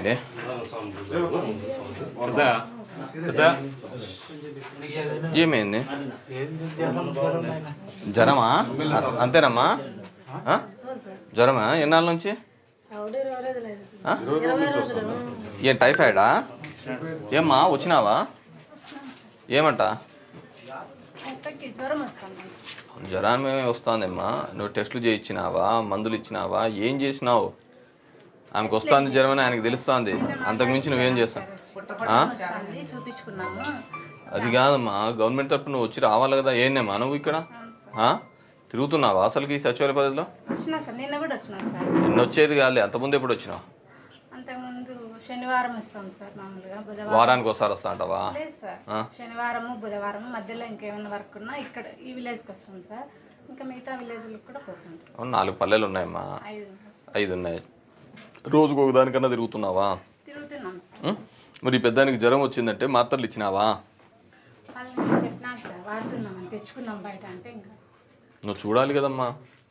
ఏమైంది పెద్ద పెద్ద ఏమైంది జ్వరమా అ- అంతేనమ్మా ఆ? జ్వరమా ఎన్నాళ్ళ నుంచి అవుడు ఇరవై రోజులు అయింది. ఆ? ఇరవై రోజులు ఏం టైఫాయిడా ఏమ్మా వచ్చినావా ఏమంట అత్తకి జ్వరం వస్తుంది జ్వరం వస్తుందమ్మా నువ్వు టెస్టులు చేయించినావా మందులు ఇచ్చినావా ఏం చేసినావు ఆమెకు వస్తుంది జ్వరం అని ఆయనకు తెలుస్తుంది అంతకుమించి నువ్వేం చేస్తావు ఆ? వస్తుంది చూపించుకున్నాము అది కాదమ్మా గవర్నమెంట్ తరఫున నువ్వు వచ్చి రావాలి కదా ఏందమ్మా నువ్వు ఇక్కడ ఆ? తిరుగుతున్నావా అసలుకి ఈ సచివాలయ పద్ధతిలో వచ్చినా సార్ నిన్న కూడా వచ్చినా సార్ నిన్న వచ్చేది కాదులే అంతకుముందు ఎప్పుడు వచ్చినావు అంతకుముందు శనివారం వస్తాం సార్ మామూలుగా బుధవారం వారానికి ఒకసారి వస్తా అంటావా లేదు సార్ ఆ. శనివారము బుధవారం మధ్యలో ఇంకేమైనా వర్క్ ఉన్నా ఇక్కడ ఈ విలేజ్కి వస్తాం సార్ ఇంకా మిగతా విలేజ్లకు కూడా పోతుంటాం అవును, నాలుగు పల్లెలు ఉన్నాయమ్మా ఐదు ఐదు ఉన్నాయి రోజుకు ఒక దానికన్నా తిరుగుతున్నావా తిరుగుతున్నాం సార్ ఉం? మరి ఈ పెద్దానికి జ్వరం వచ్చిందంటే మాత్రలు ఇచ్చినావా వాళ్ళు చెప్పినారు సార్ వాడుతున్నామని తెచ్చుకున్నాం బయట అంటే ఇంకా నువ్వు చూడాలి కదమ్మా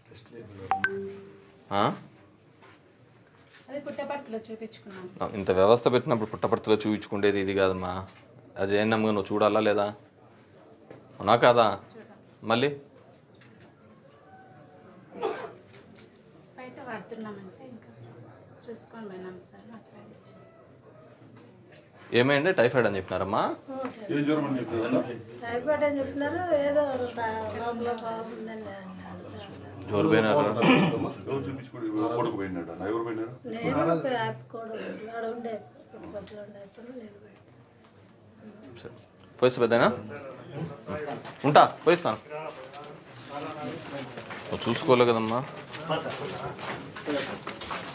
ఆ? అది పుట్టపర్తిలో చూపించుకున్నాం ఇంత వ్యవస్థ పెట్టినప్పుడు పుట్టపర్తిలో చూపించుకుండేది ఇది కాదమ్మా అది ఏం నమ్మగా నువ్వు చూడాలా లేదా అవునా కాదా మళ్ళీ బయట వాడుతున్నామంటే ఇంకా చూసుకొని పోయినాం సార్ అట్లా ఇచ్చి. ఏమైంది టైఫాయిడ్ అని చెప్పినారమ్మా ఏ జ్వరం అని చెప్పారు టైఫాయిడ్ అని చెప్పినారు ఏదో లోపల బాగుందని అన్నాడు జోరు పోయినారు ఎవరు చూపించుకోండి కొడుకు పోయినాడు అన్న ఎవరు పోయినారు నేను ఆపుకోవడం ఆడ ఉండే పుట్టపర్తిలో ఉండే అప్పుడు నేను పోయి పోయిస్తా పెద్దనా ఉంటా పోయిస్తాను నువ్వు చూసుకోలే కదమ్మా